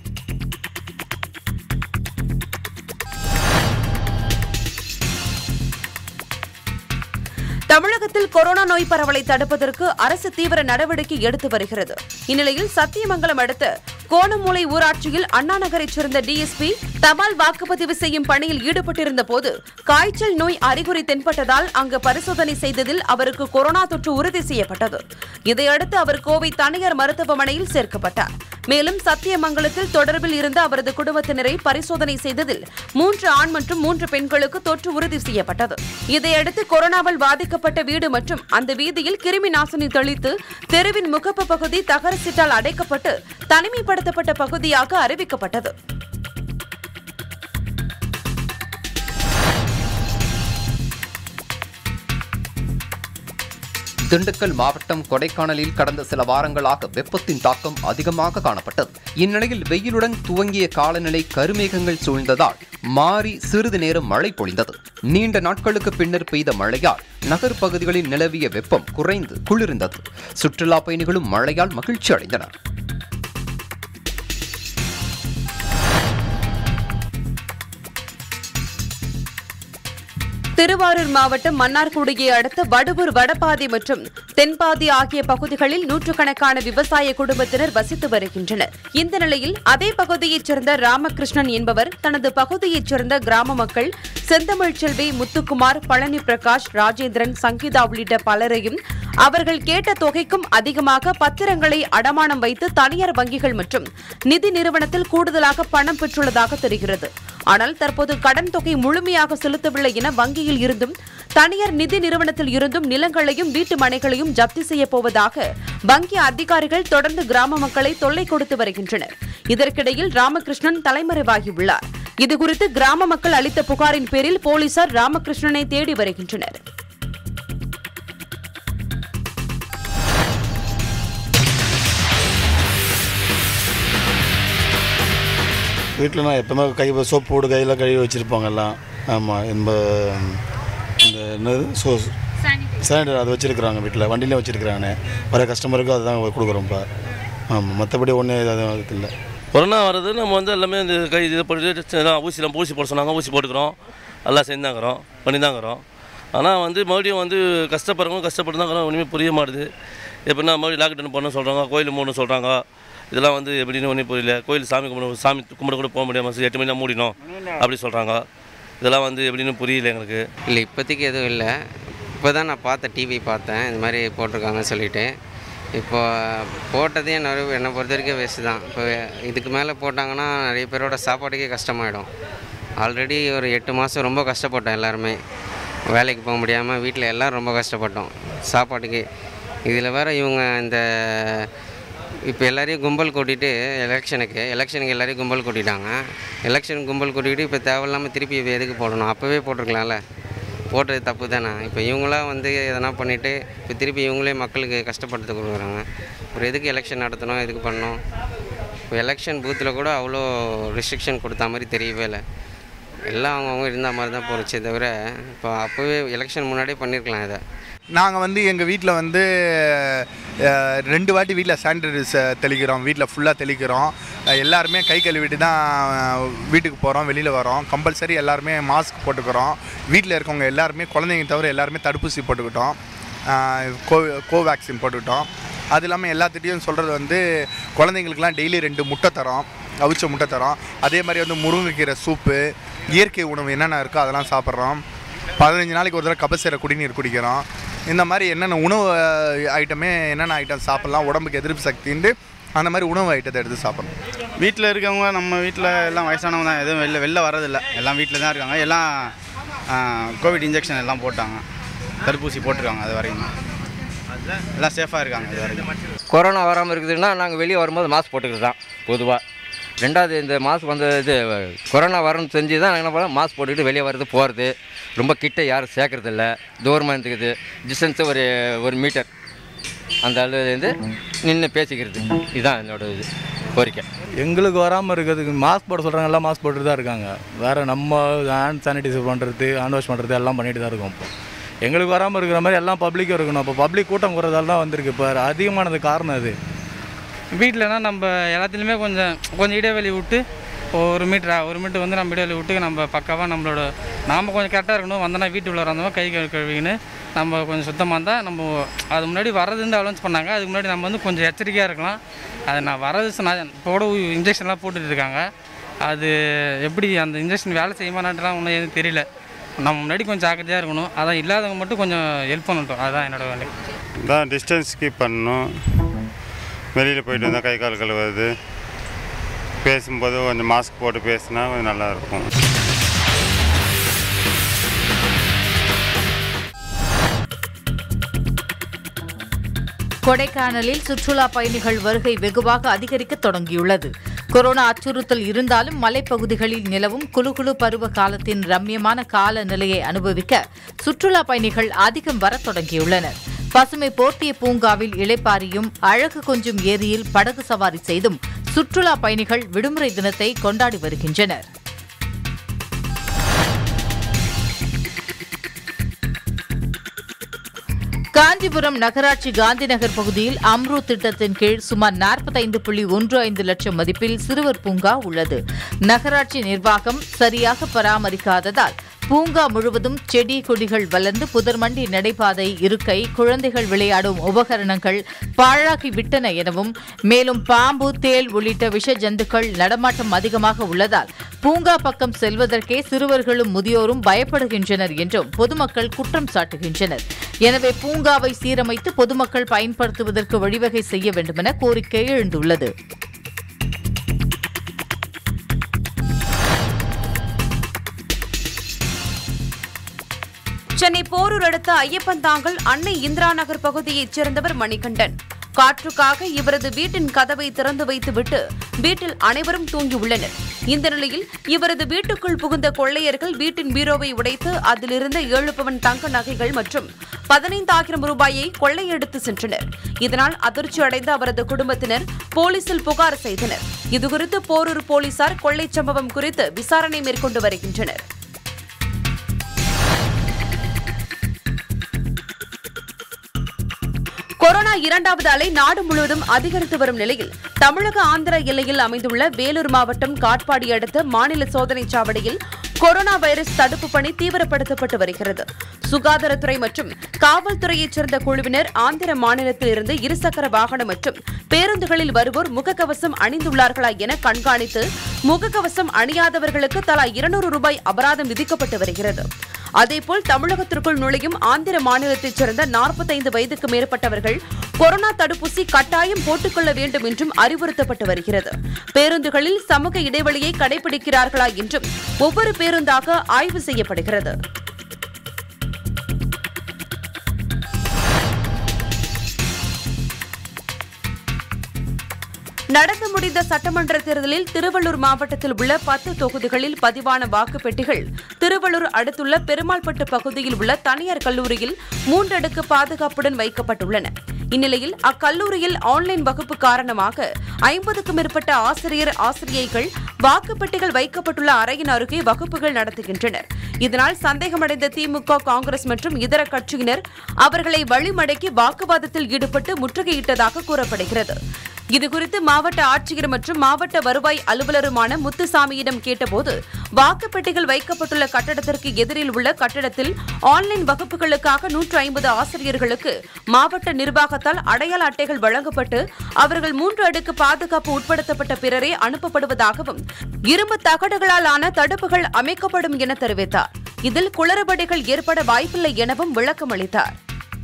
தமிழகத்தில் கொரோனா நோய் பரவலை தடுப்பதற்கு அரசு தீவிர நடவடிக்கை எடுத்து வருகிறது இந்நிலையில் சத்தியமங்கலம் அடுத்த கோணமூலை ஊராட்சியில் அண்ணா நகரைச் சேர்ந்த டிஎஸ்பி தபால் வாக்குப்பதிவு செய்யும் பணியில் ஈடுபட்டிருந்த போது காய்ச்சல் நோய் அறிகுறி தென்பட்டதால் அங்கு பரிசோதனை செய்ததில் அவருக்கு கொரோனா தொற்று உறுதி செய்யப்பட்டது இதையடுத்து அவர் கோவை தனியார் மருத்துவமனையில் சேர்க்கப்பட்டார் மேலும் சத்தியமங்கலத்தில் தொடர்பில் இருந்த அவரது குடும்பத்தினரை பரிசோதனை செய்ததில் மூன்று ஆண் மற்றும் மூன்று பெண்களுக்கு தொற்று உறுதி செய்யப்பட்டது இதையடுத்து கொரோனாவால் பாதிக்கப்பட்ட வீடு மற்றும் அந்த வீதியில் கிருமி நாசினி தெளித்து தெருவின் முகப்பு பகுதி தகர சீட்டால் அடைக்கப்பட்டு தனிமைப்படுத்தப்பட்ட பகுதியாக அறிவிக்கப்பட்டது திண்டுக்கல் மாவட்டம் கொடைக்கானலில் கடந்த சில வாரங்களாக வெப்பத்தின் தாக்கம் அதிகமாக காணப்பட்டது இந்நிலையில் வெயிலுடன் துவங்கிய காலநிலை கருமேகங்கள் சூழ்ந்ததால் மாறி சிறிது நேரம் மழை பொழிந்தது நீண்ட நாட்களுக்கு பின்னர் பெய்த மழையால் நகர் பகுதிகளில் நிலவிய வெப்பம் குறைந்து குளிர்ந்தது சுற்றுலா பயணிகளும் மழையால் மகிழ்ச்சி அடைந்தனர் திருவாரூர் மாவட்டம் மன்னார்குடியை அடுத்த வடுவூர் வடபாதி மற்றும் தென்பாதி ஆகிய பகுதிகளில் நூற்றுக்கணக்கான விவசாய குடும்பத்தினர் வசித்து வருகின்றனர் இந்த நிலையில் அதே பகுதியைச் சேர்ந்த ராமகிருஷ்ணன் என்பவர் தனது பகுதியைச் சேர்ந்த கிராம மக்கள் செந்தமிழ் செல்வி முத்துக்குமார் பழனி பிரகாஷ் ராஜேந்திரன் சங்கீதா உள்ளிட்ட பலரையும் அவர்கள் கேட்ட தொகைக்கும் அதிகமாக பத்திரங்களை அடமானம் வைத்து தனியார் வங்கிகள் மற்றும் நிதி நிறுவனத்தில் கூடுதலாக பணம் பெற்றுள்ளதாக தெரிகிறது ஆனால் தற்போது கடன் தொகை முழுமையாக செலுத்தவில்லை என வங்கியில் இருந்தும் தனியார் நிதி நிறுவனத்தில் இருந்தும் நிலங்களையும் வீட்டு மனைகளையும் ஜப்தி செய்யப் போவதாக வங்கி அதிகாரிகள் தொடர்ந்து கிராம மக்களை தொல்லை கொடுத்து வருகின்றனர் இதற்கிடையில் ராமகிருஷ்ணன் தலைமறைவாகியுள்ளார் இதுகுறித்து கிராம மக்கள் அளித்த புகாரின் பேரில் போலீசார் ராமகிருஷ்ணனை தேடி வருகின்றனர் வீட்டில் நான் எப்போவுமே கை சோப்பு போட்டு கையில் கழுவி வச்சுருப்பாங்க எல்லாம் ஆமாம் இந்த இந்த என்னது சோ சானிடைசர் அது வச்சுருக்குறாங்க வீட்டில் வண்டியிலே வச்சுருக்குறாங்க வர கஸ்டமருக்கு அதுதான் கொடுக்குறோம் இப்போ ஆமாம் மற்றபடி ஒன்றும் இது இல்லை கொரோனா வர்றது நம்ம வந்து எல்லாமே இந்த கை இது போட்டு ஊசிலாம் ஊசி போட சொன்னாங்க ஊசி போட்டுக்கிறோம் எல்லாம் செஞ்சாங்கிறோம் பண்ணி தாங்கிறோம் ஆனால் வந்து மறுபடியும் வந்து கஷ்டப்படுறவங்க கஷ்டப்பட்டு தான் ஒன்றுமே புரிய மாட்டுது எப்படின்னா மறுபடியும் லாக்டவுன் பண்ண சொல்கிறாங்க கோயில் மூடணும் சொல்கிறாங்க இதெல்லாம் வந்து எப்படின்னு ஒன்றும் புரியல கோயில் சாமி கும்பிட சாமி கும்பிட கூட போக முடியாமல் எட்டு மணி மூடினோம் அப்படி சொல்கிறாங்க இதெல்லாம் வந்து எப்படின்னு புரியல எங்களுக்கு இல்லை இப்போதைக்கு எதுவும் இல்லை இப்போ தான் நான் பார்த்தேன் டிவி பார்த்தேன் இந்த மாதிரி போட்டிருக்காங்கன்னு சொல்லிட்டு இப்போ போட்டதே நிறைய என்னை பொறுத்த வரைக்கும் வேஸ்ட்டு தான் இப்போ இதுக்கு மேலே போட்டாங்கன்னா நிறைய பேரோட சாப்பாட்டுக்கே கஷ்டமாயிடும் ஆல்ரெடி ஒரு எட்டு மாதம் ரொம்ப கஷ்டப்பட்டோம் எல்லாருமே வேலைக்கு போக முடியாமல் வீட்டில் எல்லோரும் ரொம்ப கஷ்டப்பட்டோம் சாப்பாட்டுக்கு இதில் வேறு இவங்க இந்த இப்போ எல்லாரையும் கும்பல் கூட்டிகிட்டு எலெக்ஷனுக்கு எலெக்ஷனுக்கு எல்லாரையும் கும்பல் கூட்டிட்டாங்க எலெக்ஷன் கும்பல் கூட்டிகிட்டு இப்போ தேவையில்லாமல் திருப்பி இது எதுக்கு போடணும் அப்போவே போட்டிருக்கலாம்ல போட்டது தப்பு தானே இப்போ இவங்களாம் வந்து எதனா பண்ணிவிட்டு இப்போ திருப்பி இவங்களே மக்களுக்கு கஷ்டப்படுத்த கொடுக்குறாங்க ஒரு எதுக்கு எலெக்ஷன் நடத்தணும் எதுக்கு பண்ணணும் இப்போ எலெக்ஷன் பூத்தில் கூட அவ்வளோ ரெஸ்ட்ரிக்ஷன் கொடுத்த மாதிரி தெரியவே இல்லை எல்லாம் அவங்கவுங்க இருந்த மாதிரி தான் போணுச்சே தவிர இப்போ அப்போவே எலெக்ஷன் முன்னாடியே பண்ணியிருக்கலாம் இதை நாங்கள் வந்து எங்கள் வீட்டில் வந்து அஹ், ரெண்டு வாட்டி வீட்டில் சானிடைசர் தெளிக்கிறோம் வீட்டில் ஃபுல்லாக தெளிக்கிறோம் அஹ், எல்லாருமே கை கழுவிட்டு தான் அஹ், வீட்டுக்கு போகிறோம் வெளியில் வரோம் கம்பல்சரி எல்லாருமே மாஸ்க் போட்டுக்கிறோம் வீட்டில் இருக்கவங்க எல்லாருமே குழந்தைங்க தவிர எல்லாருமே தடுப்பூசி போட்டுக்கிட்டோம் அஹ், கோ கோவேக்சின் போட்டுக்கிட்டோம் அது இல்லாமல் எல்லாத்துட்டையும் சொல்கிறது வந்து குழந்தைங்களுக்குலாம் டெய்லி ரெண்டு முட்டை தரோம் அவிச்ச முட்டை தரோம் அதே மாதிரி வந்து முருங்கைக்கீரை சூப்பு இயற்கை உணவு என்னென்ன இருக்கோ அதெல்லாம் சாப்பிட்றோம் பதினஞ்சு நாளைக்கு ஒரு தடவை கபசேர குடிநீர் குடிக்கிறோம் இந்த மாதிரி என்னென்ன உணவு ஐட்டமே என்னென்ன ஐட்டம் சாப்பிட்லாம் உடம்புக்கு எதிர்ப்பு சக்தின்ட்டு அந்த மாதிரி உணவு ஐட்டத்தை எடுத்து சாப்பிட்றோம் வீட்டில் இருக்கவங்க நம்ம வீட்டில் எல்லாம் வயசானவங்க தான் எதுவும் வெளில வெளில வரதில்ல எல்லாம் வீட்டில் தான் இருக்காங்க எல்லாம் ஆ, கோவிட் இன்ஜெக்ஷன் எல்லாம் போட்டாங்க தடுப்பூசி போட்டிருக்காங்க அது வரைக்கும் எல்லாம் சேஃபாக இருக்காங்க இது வரைக்கும் கொரோனா வராமல் இருக்குதுன்னா நாங்கள் வெளியே வரும்போது மாஸ்க் போட்டுக்கிறது தான் பொதுவாக ரெண்டாவது இந்த மாஸ்க் வந்து இது கொரோனா வரணும்னு செஞ்சு தான் நாங்கள் என்ன பண்ணோம் மாஸ்க் போட்டுக்கிட்டு வெளியே வர்றது போகிறது ரொம்ப கிட்ட யாரும் சேர்க்கறதில்ல தூரமாக இருந்துக்குது டிஸ்டன்ஸு ஒரு ஒரு மீட்டர் அந்த அளவுலேருந்து நின்று பேசிக்கிறது இதுதான் என்னோட இது கோரிக்கை எங்களுக்கு வராமல் இருக்கிறதுக்கு மாஸ்க் போட சொல்கிறாங்க எல்லாம் மாஸ்க் போட்டுட்டு தான் இருக்காங்க வேறு நம்ம ஹேண்ட் சானிடைசர் பண்ணுறது ஹேண்ட் வாஷ் பண்ணுறது எல்லாம் பண்ணிட்டு தான் இருக்கோம் இப்போ எங்களுக்கு வராமல் இருக்கிற மாதிரி எல்லாம் பப்ளிக்கும் இருக்கணும் இப்போ பப்ளிக் கூட்டம் குறதால தான் வந்திருக்கு இப்போ அதிகமானது காரணம் அது வீட்டிலனா நம்ம எல்லாத்துலேயுமே கொஞ்சம் கொஞ்சம் இடைவெளி விட்டு ஒரு மீட்டர் ஒரு மீட்டர் வந்து நம்ம இடைவெளி விட்டு நம்ம பக்காவாக நம்மளோட நாம் கொஞ்சம் கரெக்டாக இருக்கணும் வந்தோன்னா வீட்டுக்குள்ளே வந்தோம் கை கழு- கழுவிக்கின்னு நம்ம கொஞ்சம் சுத்தமாக இருந்தால் நம்ம அது முன்னாடி வரதுன்னு அலௌன்ஸ் பண்ணாங்க அதுக்கு முன்னாடி நம்ம வந்து கொஞ்சம் எச்சரிக்கையாக இருக்கலாம் அது நான் வரது சொன்ன இப்போட இன்ஜெக்ஷன்லாம் போட்டுட்டு இருக்காங்க அது எப்படி அந்த இன்ஜெக்ஷன் வேலை செய்யுமானான்ட்டுலாம் ஒன்றும் எதுவும் தெரியல நம்ம முன்னாடி கொஞ்சம் ஜாக்கிரதையாக இருக்கணும் அதான் இல்லாதவங்க மட்டும் கொஞ்சம் ஹெல்ப் பண்ணட்டும் அதுதான் என்னோட வேலை தான் டிஸ்டன்ஸ் கீப் பண்ணணும் வெளியில் போயிட்டு வந்தால் கை கால் கழுவுறது பேசும்போது கொஞ்சம் மாஸ்க் போட்டு பேசினா கொஞ்சம் நல்லாயிருக்கும் கொடைக்கானலில் சுற்றுலா பயணிகள் வருகை வெகுவாக அதிகரிக்க தொடங்கியுள்ளது கொரோனா அச்சுறுத்தல் இருந்தாலும் மலைப்பகுதிகளில் நிலவும் குலுகுலு பருவ காலத்தின் ரம்யமான காலநிலையை அனுபவிக்க சுற்றுலா பயணிகள் அதிகம் வரத் தொடங்கியுள்ளனர் பசுமை போர்த்திய பூங்காவில் இளைப்பாரியும் அழகு கொஞ்சும் ஏரியில் படகு சவாரி செய்தும் சுற்றுலா பயணிகள் விடுமுறை தினத்தை கொண்டாடி வருகின்றனர் காஞ்சிபுரம் நகராட்சி காந்திநகர் பகுதியில் அம்ரூத் திட்டத்தின் கீழ் சுமார் நாற்பத்தைந்து புள்ளி ஒன்று ஐந்து லட்சம் மதிப்பில் சிறுவர் பூங்கா உள்ளது நகராட்சி நிர்வாகம் சரியாக பராமரிக்காததால் பூங்கா முழுவதும் செடி கொடிகள் வளர்ந்து புதர்மண்டி நடைபாதை இருக்கை குழந்தைகள் விளையாடும் உபகரணங்கள் பாழாகி விட்டன எனவும் மேலும் பாம்பு தேள் உள்ளிட்ட விஷ ஜந்துக்கள் நடமாட்டம் அதிகமாக உள்ளதால் பூங்கா பக்கம் செல்வதற்கே சிறுவர்களும் முதியோரும் பயப்படுகின்றனர் என்றும் பொதுமக்கள் குற்றம் சாட்டுகின்றனர் எனவே பூங்காவை சீரமைத்து பொதுமக்கள் பயன்படுத்துவதற்கு வழிவகை செய்ய வேண்டுமென கோரிக்கை எழுந்துள்ளது சென்னை போரூர் அடுத்த ஐயப்பன்தாங்கல் அன்னை இந்திரா நகர் பகுதியைச் சேர்ந்தவர் மணிகண்டன் காற்றுக்காக இவரது வீட்டின் கதவை திறந்து வைத்துவிட்டு வீட்டில் அனைவரும் தூங்கியுள்ளனர் இந்த நிலையில் இவரது வீட்டுக்குள் புகுந்த கொள்ளையர்கள் வீட்டின் பீரோவை உடைத்து அதிலிருந்த ஏழு பவன் தங்க நகைகள் மற்றும் பதினைந்தாயிரம் ரூபாயை கொள்ளையெடுத்து சென்றனர் இதனால் அதிர்ச்சி அடைந்த அவரது குடும்பத்தினர் போலீசில் புகார் செய்தனர் இதுகுறித்து போரூர் போலீசார் கொள்ளைச் சம்பவம் குறித்து விசாரணை மேற்கொண்டு வருகின்றனர் கொரோனா இரண்டாவது அலை நாடு முழுவதும் அதிகரித்து வரும் நிலையில் தமிழக ஆந்திர எல்லையில் அமைந்துள்ள வேலூர் மாவட்டம் காட்பாடி அடுத்த மாநில சோதனைச் சாவடியில் கொரோனா வைரஸ் தடுப்பு பணி தீவிரப்படுத்தப்பட்டு வருகிறது சுகாதாரத்துறை மற்றும் காவல்துறையைச் சேர்ந்த குழுவினர் ஆந்திர மாநிலத்தில் இருந்து இருசக்கர வாகனம் மற்றும் பேருந்துகளில் வருவோர் முகக்கவசம் அணிந்துள்ளார்களா என கண்காணித்து முகக்கவசம் அணியாதவர்களுக்கு தலா இருநூறு ரூபாய் அபராதம் விதிக்கப்பட்டு வருகிறது அதேபோல் தமிழகத்திற்குள் நுழையும் ஆந்திர மாநிலத்தைச் சேர்ந்த நாற்பத்தைந்து வயதுக்கு மேற்பட்டவர்கள் கொரோனா தடுப்பூசி கட்டாயம் போட்டுக்கொள்ள வேண்டும் என்றும் அறிவுறுத்தப்பட்டு வருகிறது பேருந்துகளில் சமூக இடைவெளியை கடைபிடிக்கிறார்களா என்றும் ஒவ்வொரு பேருந்தாக ஆய்வு செய்யப்படுகிறது நடந்து முடிந்த சட்டமன்ற தேர்தலில் திருவள்ளூர் மாவட்டத்தில் உள்ள பத்து தொகுதிகளில் பதிவான வாக்குப்பெட்டிகள் திருவள்ளூர் அடுத்துள்ள பெருமாள்பட்டு பகுதியில் உள்ள தனியார் கல்லூரியில் மூன்றடுக்கு பாதுகாப்புடன் வைக்கப்பட்டுள்ளன இந்நிலையில் அக்கல்லூரியில் ஆன்லைன் வகுப்பு காரணமாக ஐம்பதுக்கும் மேற்பட்ட ஆசிரியர் ஆசிரியைகள் வாக்குப்பெட்டிகள் வைக்கப்பட்டுள்ள அறையின் அருகே வகுப்புகள் நடத்துகின்றனர் இதனால் சந்தேகமடைந்த திமுக காங்கிரஸ் மற்றும் இதர கட்சியினர் அவர்களை வழிமடக்கி வாக்குவாதத்தில் ஈடுபட்டு முற்றுகையிட்டதாக கூறப்படுகிறது இதுகுறித்து மாவட்ட ஆட்சியர் மற்றும் மாவட்ட வருவாய் அலுவலருமான முத்துசாமியிடம் கேட்டபோது வாக்குப்பெட்டிகள் வைக்கப்பட்டுள்ள கட்டடத்திற்கு எதிரில் உள்ள கட்டடத்தில் ஆன்லைன் வகுப்புகளுக்காக நூற்று ஐம்பது ஆசிரியர்களுக்கு மாவட்ட நிர்வாகத்தால் அடையாள அட்டைகள் வழங்கப்பட்டு அவர்கள் மூன்று அடுக்கு பாதுகாப்பு உட்படுத்தப்பட்ட பிறரே அனுப்பப்படுவதாகவும் இரும்பு தகடுகளால் ஆன தடுப்புகள் அமைக்கப்படும் என தெரிவித்தார் இதில் குளறுபடிகள் ஏற்பட வாய்ப்பில்லை எனவும் விளக்கம் அளித்தார்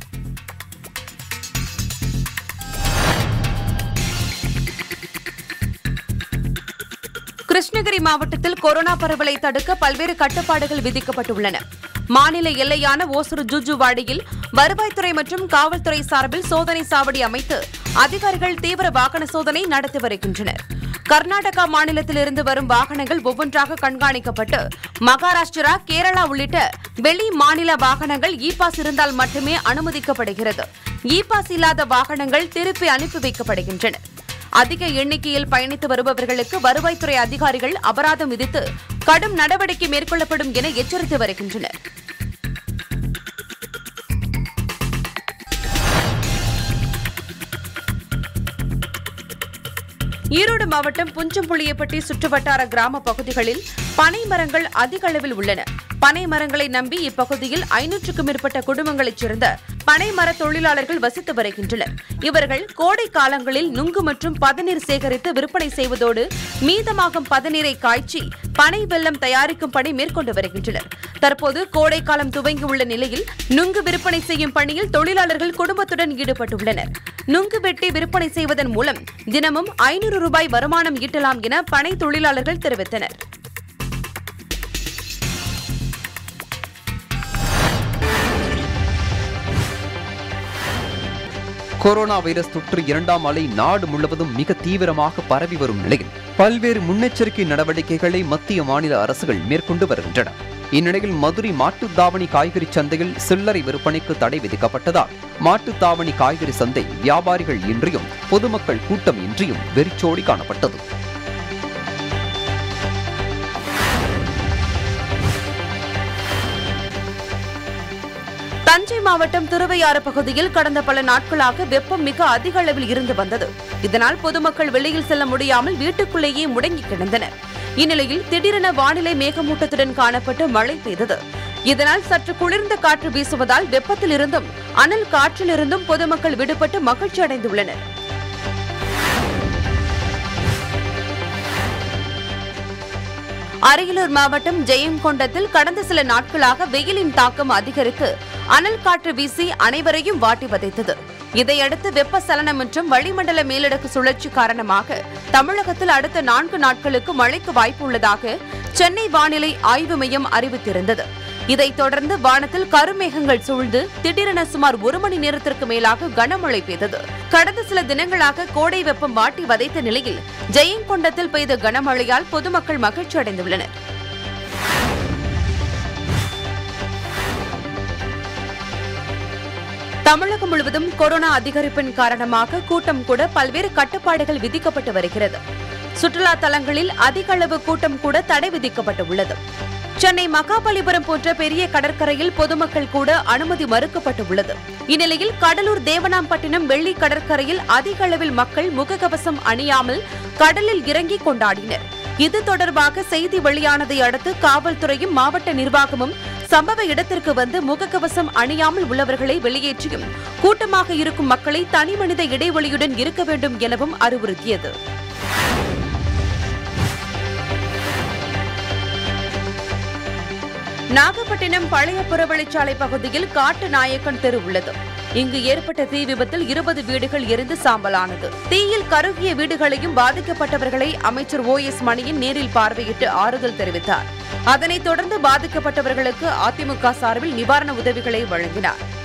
கிருஷ்ணகிரி மாவட்டத்தில் கொரோனா பரவலை தடுக்க பல்வேறு கட்டுப்பாடுகள் விதிக்கப்பட்டுள்ளன மாநில எல்லையான ஓசூர் ஜுஜுவாடியில் வருவாய்த்துறை மற்றும் காவல்துறை சார்பில் சோதனை சாவடி அமைத்து அதிகாரிகள் தீவிர வாகன சோதனை நடத்தி வருகின்றனர் கர்நாடகா மாநிலத்திலிருந்து வரும் வாகனங்கள் ஒவ்வொன்றாக கண்காணிக்கப்பட்டு மகாராஷ்டிரா கேரளா உள்ளிட்ட வெளி மாநில வாகனங்கள் இ பாஸ் இருந்தால் மட்டுமே அனுமதிக்கப்படுகிறது இ பாஸ் இல்லாத வாகனங்கள் திருப்பி அனுப்பி வைக்கப்படுகின்றன அதிக எண்ணிக்கையில் பயணித்து வருபவர்களுக்கு வருவாய்த்துறை அதிகாரிகள் அபராதம் விதித்து கடும் நடவடிக்கை மேற்கொள்ளப்படும் என எச்சரித்து வருகின்றனர் ஈரோடு மாவட்டம் புஞ்சம்புளியப்பட்டி சுற்றுவட்டார கிராம பகுதிகளில் பனை மரங்கள் அதிக அளவில் உள்ளன பனை மரங்களை நம்பி இப்பகுதியில் ஐநூற்றுக்கும் மேற்பட்ட குடும்பங்களைச் சேர்ந்த பனை மர தொழிலாளர்கள் வசித்து வருகின்றனர் இவர்கள் கோடை காலங்களில் நுங்கு மற்றும் பதநீர் சேகரித்து விற்பனை செய்வதோடு மீதமாகும் பதநீரை காய்ச்சி பனை வெல்லம் தயாரிக்கும் பணி மேற்கொண்டு வருகின்றனர் தற்போது கோடை காலம் துவங்கியுள்ள நிலையில் நுங்கு விற்பனை செய்யும் பணியில் தொழிலாளர்கள் குடும்பத்துடன் ஈடுபட்டுள்ளனர் நுங்கு வெட்டி விற்பனை செய்வதன் மூலம் தினமும் ஐநூறு ரூபாய் வருமானம் ஈட்டலாம் என பனை தொழிலாளர்கள் தெரிவித்தனர் கொரோனா வைரஸ் தொற்று இரண்டாம் அலை நாடு முழுவதும் மிக தீவிரமாக பரவி வரும் நிலையில் பல்வேறு முன்னெச்சரிக்கை நடவடிக்கைகளை மத்திய மாநில அரசுகள் மேற்கொண்டு வருகின்றன இந்நிலையில் மதுரை மாட்டுத்தாவணி காய்கறி சந்தையில் சில்லறை விற்பனைக்கு தடை விதிக்கப்பட்டதால் மாட்டுத்தாவணி காய்கறி சந்தை வியாபாரிகள் இன்றியும் பொதுமக்கள் கூட்டம் இன்றியும் வெறிச்சோடி காணப்பட்டது தஞ்சை மாவட்டம் திருவையாறு பகுதியில் கடந்த பல நாட்களாக வெப்பம் மிக அதிக அளவில் இருந்து வந்தது இதனால் பொதுமக்கள் வெளியில் செல்ல முடியாமல் வீட்டுக்குள்ளேயே முடங்கி கிடந்தனர் இந்நிலையில் திடீரென வானிலை மேகமூட்டத்துடன் காணப்பட்டு மழை பெய்தது இதனால் சற்று குளிர்ந்த காற்று வீசுவதால் வெப்பத்தில் இருந்தும் அனல் காற்றிலிருந்தும் பொதுமக்கள் விடுபட்டு மகிழ்ச்சி அடைந்துள்ளனர் அரியலூர் மாவட்டம் ஜெயங்கொண்டத்தில் கடந்த சில நாட்களாக வெயிலின் தாக்கம் அதிகரித்து அனல் காற்று வீசி அனைவரையும் வாட்டி வதைத்தது இதையடுத்து வெப்பசலனம் மற்றும் வளிமண்டல மேலடுக்கு சுழற்சி காரணமாக தமிழகத்தில் அடுத்த நான்கு நாட்களுக்கு மழைக்கு வாய்ப்பு உள்ளதாக சென்னை வானிலை ஆய்வு மையம் அறிவித்திருந்தது இதைத் தொடர்ந்து வானத்தில் கருமேகங்கள் சூழ்ந்து திடீரென சுமார் ஒரு மணி நேரத்திற்கு மேலாக கனமழை பெய்தது கடந்த சில தினங்களாக கோடை வெப்பம் வாட்டி வதைத்த நிலையில் ஜெயங்கொண்டத்தில் பெய்த கனமழையால் பொதுமக்கள் மகிழ்ச்சி அடைந்துள்ளனர் தமிழகம் முழுவதும் கொரோனா அதிகரிப்பின் காரணமாக கூட்டம் கூட பல்வேறு கட்டுப்பாடுகள் விதிக்கப்பட்டு வருகிறது சுற்றுலா தலங்களில் அதிக அளவு கூட்டம் கூட தடை விதிக்கப்பட்டுள்ளது சென்னை மகாபலிபுரம் போன்ற பெரிய கடற்கரையில் பொதுமக்கள் கூட அனுமதி மறுக்கப்பட்டுள்ளது இந்நிலையில் கடலூர் தேவனாம்பட்டினம் வெள்ளி கடற்கரையில் அதிக அளவில் மக்கள் முகக்கவசம் அணியாமல் கடலில் இறங்கி கொண்டாடினர் இது தொடர்பாக செய்தி வெளியானதை அடுத்து காவல்துறையும் மாவட்ட நிர்வாகமும் சம்பவ இடத்திற்கு வந்து முகக்கவசம் அணியாமல் உள்ளவர்களை வெளியேற்றியும் கூட்டமாக இருக்கும் மக்களை தனிமனித இடைவெளியுடன் இருக்க வேண்டும் எனவும் அறிவுறுத்தியது நாகப்பட்டினம் பழைய புறவழிச்சாலை பகுதியில் காட்டு நாயக்கன் தெரு உள்ளது இங்கு ஏற்பட்ட தீ விபத்தில் இருபது வீடுகள் எரிந்து சாம்பலானது தீயில் கருகிய வீடுகளையும் பாதிக்கப்பட்டவர்களை அமைச்சர் ஓ எஸ் மணியன் நேரில் பார்வையிட்டு ஆறுதல் தெரிவித்தார் அதனைத் தொடர்ந்து பாதிக்கப்பட்டவர்களுக்கு அதிமுக சார்பில் நிவாரண உதவிகளை வழங்கினார்